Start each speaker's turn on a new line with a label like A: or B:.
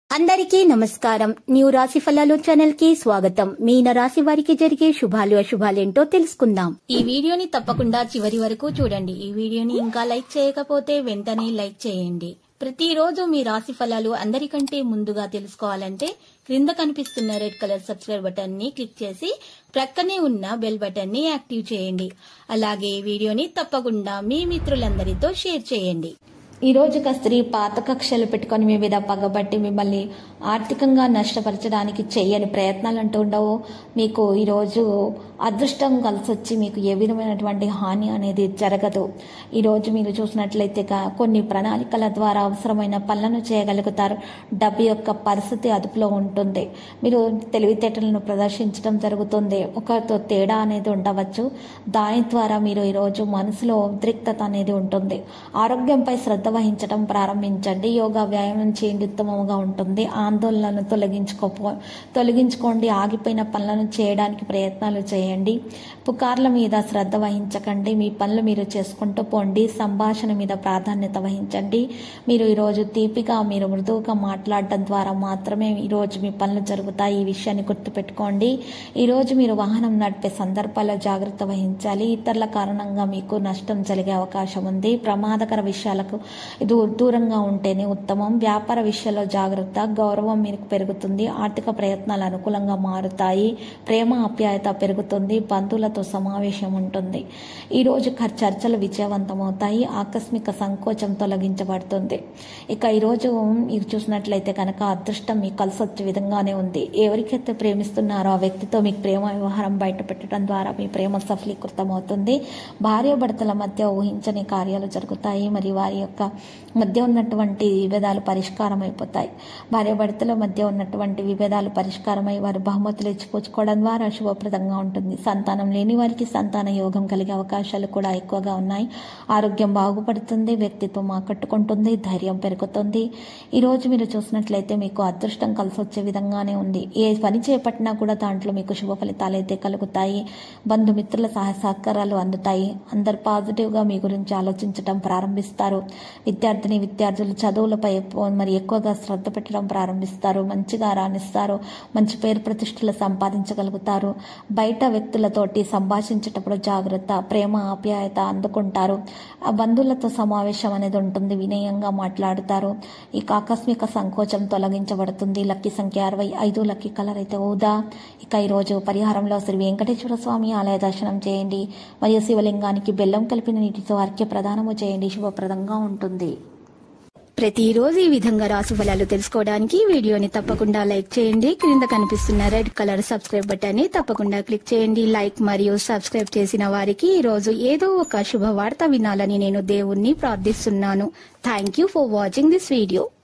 A: అందరికీ నమస్కారం న్యూ రాశి ఫలాలు ఛానల్ కి స్వాగతం మీన రాశి వారికి జరిగే శుభాలు అశుభాలేంటో తెలుసుకుందాం ఈ వీడియోని తప్పకుండా చివరి వరకు చూడండి ఈ వీడియోని ఇంకా లైక్ చేయకపోతే వెంటనే లైక్ చేయండి ప్రతిరోజు మీ రాశి ఫలాలు అందరికంటే ముందుగా తెలుసుకోవాలంటే క్రింద కనిపిస్తున్న రెడ్ కలర్ సబ్స్క్రైబ్ బటన్ ని క్లిక్ చేసి ప్రక్కనే ఉన్న బెల్ బటన్ ని యాక్టివ్ చేయండి అలాగే ఈ వీడియోని తప్పకుండా మీ మిత్రులందరితో షేర్ చేయండి ఈ రోజు ఒక స్త్రీ పాత కక్షలు పెట్టుకొని మీ మీద పగబట్టి మిమ్మల్ని ఆర్థికంగా నష్టపరచడానికి చేయని ప్రయత్నాలు అంటూ ఉండవు మీకు ఈరోజు అదృష్టం కలిసి వచ్చి మీకు ఏ విధమైనటువంటి హాని అనేది జరగదు ఈరోజు మీరు చూసినట్లయితే క- కొన్ని ప్రణాళికల ద్వారా అవసరమైన పనులను చేయగలుగుతారు డబ్బు యొక్క పరిస్థితి అదుపులో ఉంటుంది మీరు తెలివితేటలను ప్రదర్శించడం జరుగుతుంది ఒకరితో తేడా అనేది ఉండవచ్చు దాని ద్వారా మీరు ఈరోజు మనసులో ఉద్రిక్తత అనేది ఉంటుంది ఆరోగ్యంపై శ్రద్ధ వహించడం ప్రారంభించండి యోగా వ్యాయామం చేయండి ఉత్తమంగా ఉంటుంది ఆందోళనలను తొలగించుకోపో తొలగించుకోండి ఆగిపోయిన పనులను చేయడానికి ప్రయత్నాలు చేయండి పుకార్ల మీద శ్రద్ధ వహించకండి మీ పనులు మీరు చేసుకుంటూ పోండి సంభాషణ మీద ప్రాధాన్యత వహించండి మీరు ఈరోజు తీపిగా మీరు మృదువుగా మాట్లాడడం ద్వారా మాత్రమే ఈరోజు మీ పనులు జరుగుతాయి ఈ విషయాన్ని గుర్తుపెట్టుకోండి ఈరోజు మీరు వాహనం నడిపే సందర్భాల్లో జాగ్రత్త వహించాలి ఇతరుల కారణంగా మీకు నష్టం జరిగే అవకాశం ఉంది ప్రమాదకర విషయాలకు ఇది దూరంగా ఉంటేనే ఉత్తమం వ్యాపార విషయంలో జాగ్రత్త గౌరవం మీకు పెరుగుతుంది ఆర్థిక ప్రయత్నాలు అనుకూలంగా మారుతాయి ప్రేమ ఆప్యాయత పెరుగుతుంది బంధువులతో సమావేశం ఉంటుంది ఈ రోజు ఖర్- చర్చలు విజయవంతమవుతాయి ఆకస్మిక సంకోచం తొలగించబడుతుంది ఇక ఈరోజు మీరు చూసినట్లయితే కనుక అదృష్టం మీకు కలిసి వచ్చే విధంగానే ఉంది ఎవరికైతే ప్రేమిస్తున్నారో ఆ వ్యక్తితో మీకు ప్రేమ వ్యవహారం బయట పెట్టడం ద్వారా మీ ప్రేమ సఫలీకృతం అవుతుంది భార్యాభర్తల మధ్య ఊహించని కార్యాలు జరుగుతాయి మరియు వారి యొక్క మధ్య ఉన్నటువంటి విభేదాలు పరిష్కారం అయిపోతాయి భార్యాభర్తల మధ్య ఉన్నటువంటి విభేదాలు పరిష్కారమై వారు బహుమతులు ఇచ్చిపుచ్చుకోవడం ద్వారా శుభప్రదంగా ఉంటుంది సంతానం లేని వారికి సంతాన యోగం కలిగే అవకాశాలు కూడా ఎక్కువగా ఉన్నాయి ఆరోగ్యం బాగుపడుతుంది వ్యక్తిత్వం ఆకట్టుకుంటుంది ధైర్యం పెరుగుతుంది ఈరోజు మీరు చూసినట్లయితే మీకు అదృష్టం కలిసి వచ్చే విధంగానే ఉంది ఏ పని చేపట్టినా కూడా దాంట్లో మీకు శుభ ఫలితాలు అయితే కలుగుతాయి బంధుమిత్రుల సహాయ సహకారాలు అందుతాయి అందరు పాజిటివ్గా మీ గురించి ఆలోచించడం ప్రారంభిస్తారు విద్యార్థిని విద్యార్థులు చదువులపై ఎక్కువ- మరి ఎక్కువగా శ్రద్ధ పెట్టడం ప్రారంభిస్తారు మంచిగా రాణిస్తారు మంచి పేరు ప్రతిష్టలు సంపాదించగలుగుతారు బయట వ్యక్తులతోటి సంభాషించేటప్పుడు జాగ్రత్త ప్రేమ ఆప్యాయత అందుకుంటారు ఆ బంధువులతో సమావేశం అనేది ఉంటుంది వినయంగా మాట్లాడుతారు ఇక ఆకస్మిక సంకోచం తొలగించబడుతుంది లక్కీ సంఖ్య అరవై ఐదు లక్కీ కలర్ అయితే ఊదా ఇక ఈరోజు పరిహారంలో శ్రీ వెంకటేశ్వర స్వామి ఆలయ దర్శనం చేయండి మరియు శివలింగానికి బెల్లం కలిపిన నీటితో అర్ఘ్య ప్రదానము చేయండి శుభప్రదంగా ఉంటుంది ప్రతిరోజు ఈ విధంగా రాశి ఫలాలు తెలుసుకోవడానికి ఈ వీడియోని తప్పకుండా లైక్ చేయండి క్రింద కనిపిస్తున్న రెడ్ కలర్ సబ్స్క్రైబ్ బటన్ ని తప్పకుండా క్లిక్ చేయండి లైక్ మరియు సబ్స్క్రైబ్ చేసిన వారికి ఈ రోజు ఏదో ఒక శుభవార్త వినాలని నేను దేవుణ్ణి ప్రార్థిస్తున్నాను thank you for watching this video